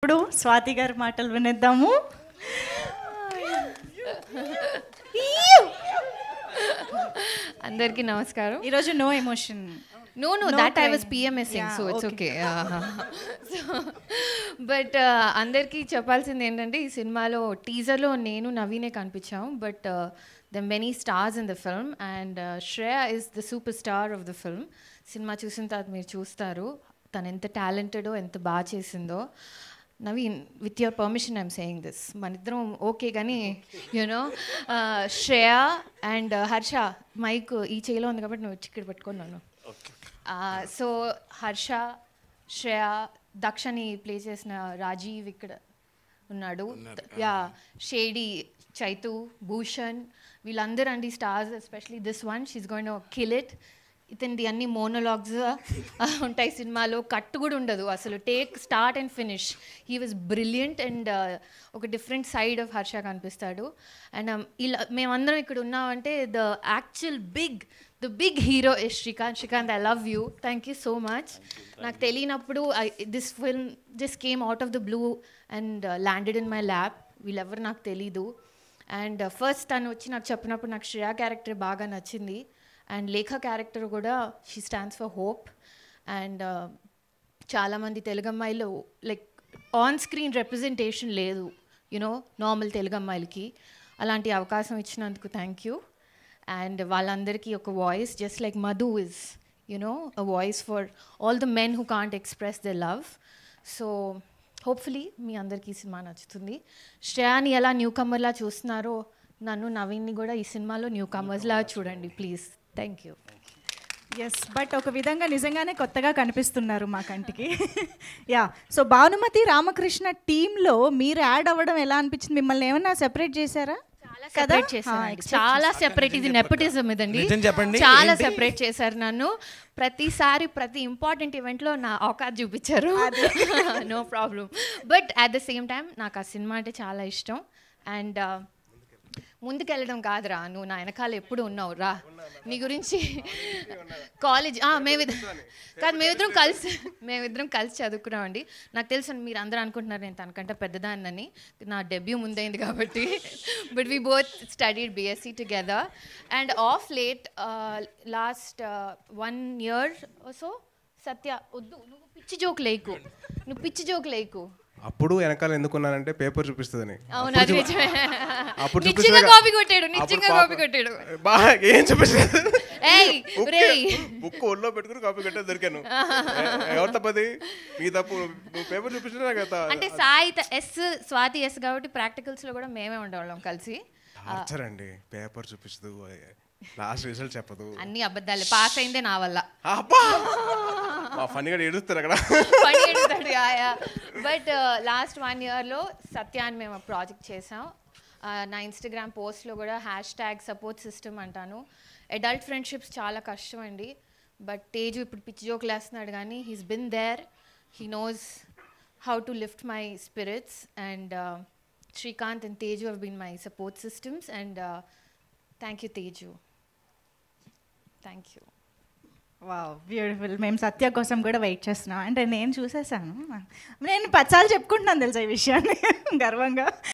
ఇప్పుడు స్వాతి గారి మాటలు వినేద్దాము అందరికీ నమస్కారం ఈరోజు no emotion no no No that I was crying. PMSing Yeah, so it's okay. Okay so but అందరికీ చెప్పాల్సింది ఏంటంటే ఈ సినిమాలో టీజర్లో నేను నవీనే కనిపించాం but the many stars in the film and Shreya is the super star of the film సినిమా చూసిన తర్వాత మీరు చూస్తారు తను ఎంత టాలెంటెడో ఎంత బాగా చేసిందో Naveen with your permission I'm saying this మన ఇద్దరం ఓకే కానీ you know Shreya and Harsha mic ఈ చేయిలో ఉంది కాబట్టి నువ్వు వచ్చి ఇక్కడ పెట్టుకున్నాను సో హర్ష శ్రేయ దక్షని ప్లే చేసిన రాజీవ్ ఇక్కడ ఉన్నాడు యా షేడీ చైతు భూషణ్ వీళ్ళందరూ అండి stars especially this one she's going kill it ఇతనిది అన్ని మోనోలాగ్స్ ఉంటాయి సినిమాలో కట్టు కూడా ఉండదు అసలు take start and finish he was brilliant and ఒక డిఫరెంట్ సైడ్ ఆఫ్ హర్ష కనిపిస్తాడు అండ్ ఇలా మేమందరం ఇక్కడ ఉన్నామంటే the actual big the big hero is Srikanth Srikanth I love you thank you so much నాకు తెలియనప్పుడు this film this came out of the blue and landed in my lab వీళ్ళెవరు నాకు తెలీదు అండ్ ఫస్ట్ తను వచ్చి నాకు చెప్పినప్పుడు నాకు శ్రేయా క్యారెక్టర్ బాగా నచ్చింది అండ్ లేఖ క్యారెక్టర్ కూడా she stands for hope and చాలామంది తెలుగు అమ్మాయిలు లైక్ ఆన్ స్క్రీన్ రిప్రజెంటేషన్ లేదు యునో నార్మల్ తెలుగు అమ్మాయిలకి అలాంటి అవకాశం ఇచ్చినందుకు థ్యాంక్ యూ అండ్ వాళ్ళందరికీ ఒక voice just like Madhu is you know a voice for all the men who can't express the love so hopefully మీ అందరికీ ఈ సినిమా నచ్చుతుంది శ్రేయాని ఎలా న్యూ కమర్లా చూస్తున్నారో నన్ను నవీన్ని కూడా ఈ సినిమాలో న్యూ కమర్స్లా చూడండి please thank you yes but ఒక విధంగా నిజంగానే కొత్తగా కనిపిస్తున్నారు మా కంటికి యా సో భానుమతి రామకృష్ణ టీంలో మీరు యాడ్ అవ్వడం ఎలా అనిపించింది మిమ్మల్ని ఏమన్నా సెపరేట్ చేశారా చాలా కదా? సెపరేట్ హా, చేశారు expect చాలా సెపరేట్ ఇది నెపటిజం ఇదండి నిజం చెప్పండి, చాలా ఏంటి? సెపరేట్ చేశారు నన్ను ప్రతిసారి ప్రతి ఇంపార్టెంట్ ఈవెంట్లో నా అవకాశం చూపించారు no problem but at the same time నాకు ఆ సినిమా అంటే చాలా ఇష్టం అండ్ ముందుకెళ్ళడం కాదురా నువ్వు నా వెనకాల ఎప్పుడు ఉన్నావు రా నీ గురించి కాలేజ్ మేమిద్దరం కాదు మేమిద్దరం కలిసి మేమిద్దరం కలిసి చదువుకున్నామండి నాకు తెలుసు మీరు అందరూ అనుకుంటున్నారు నేను తనకంటే పెద్దదాన్నని నా డెబ్యూ ముందైంది కాబట్టి but we both studied BSc together and of late last one year so Satya వద్దు నువ్వు పిచ్చి జోక్ లేకు నువ్వు పిచ్చి జోక్ లేకు అప్పుడు వెనకాల ఎందుకున్నానంటే పేపర్ చూపిస్తుందని అవును అది నిజమే అప్పుడు నిజంగా చూపిస్తున్నా- కాపీ కొట్టాడు అప్పుడు నిజంగా పాప- కాపీ కొట్టాడు బాగా ఏం చూపిస్తుంది ఏయ్ రేయ్ బుక్ ఒళ్ళో పెట్టుకుని కాపీ కొట్టే దొరికాను ఏ- ఎవరు తప్పది మీ తప్పు నువ్వు పేపర్ చూపిస్తున్నా కదా అంటే సాయి త- ఎస్ స్వాతి ఎస్ కాబట్టి ప్రాక్టికల్స్ లో కూడా మేమే ఉండేవాళ్ళం కలిసి టార్చర్ అండి పేపర్ చూపిస్తూ లాస్ట్ రిజల్ట్ చెప్పదు అన్ని అబద్ధాలే పాస్ అయిందే నా వల్ల అబ్బా మా ఫన్నీగా ఏడుస్తారు అక్కడ పని ఎడుతాడు బట్ లాస్ట్ వన్ ఇయర్లో సత్యాన్ని మేము ప్రాజెక్ట్ చేసాం ఆ, నా ఇన్స్టాగ్రామ్ పోస్ట్లో కూడా హ్యాష్ ట్యాగ్ సపోర్ట్ సిస్టమ్ అంటాను అడల్ట్ ఫ్రెండ్షిప్స్ చాలా కష్టం అండి బట్ తేజు ఇప్పుడు పిచ్చి జోకులు వేస్తున్నాడు కానీ he's been there he knows how to lift my spirits and Srikanth and Teju have been my support systems and thank you Teju thank you wow beautiful మేము సత్య కోసం కూడా వెయిట్ చేస్తున్నాం అంటే నేను చూసేసాను నేను పచ్చాలు చెప్పుకుంటున్నాను తెలుసా ఈ విషయాన్ని గర్వంగా